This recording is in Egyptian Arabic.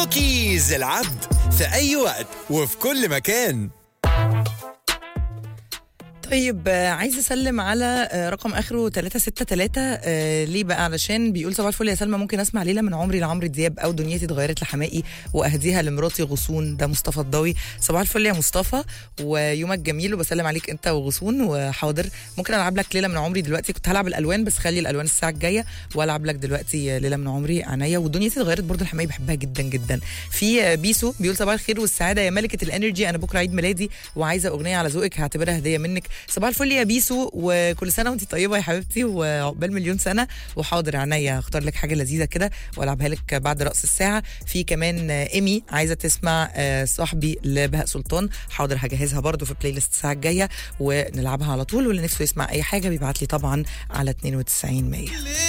كوكيز العبد في أي وقت وفي كل مكان طيب آه، عايزه اسلم على آه، رقم اخره 363 آه، ليه بقى علشان بيقول صباح الفل يا سلمى ممكن اسمع ليله من عمري لعمرو دياب او دنيتي اتغيرت لحمائي واهديها لمراتي غصون ده مصطفى الضوي صباح الفل يا مصطفى ويومك جميل وبسلم عليك انت وغصون وحاضر ممكن العب لك ليله من عمري دلوقتي كنت هلعب الالوان بس خلي الالوان الساعه الجايه والعب لك دلوقتي ليله من عمري عينيا ودنيتي اتغيرت برضه الحمائي بحبها جدا جدا في آه، بيسو بيقول صباح الخير والسعاده يا ملكه الانرجي انا بكره عيد ميلادي وعايزه اغنيه على ذوقك هعتبرها هديه منك صباح الفل يا بيسو وكل سنه وانت طيبه يا حبيبتي وعقبال مليون سنه وحاضر عينيا اختار لك حاجه لذيذه كده والعبها لك بعد راس الساعه في كمان آه، ايمي عايزه تسمع آه، صاحبي لبهاء سلطان حاضر هجهزها برضو في بلاي ليست الساعه الجايه ونلعبها على طول واللي نفسه يسمع اي حاجه بيبعت لي طبعا على 92 100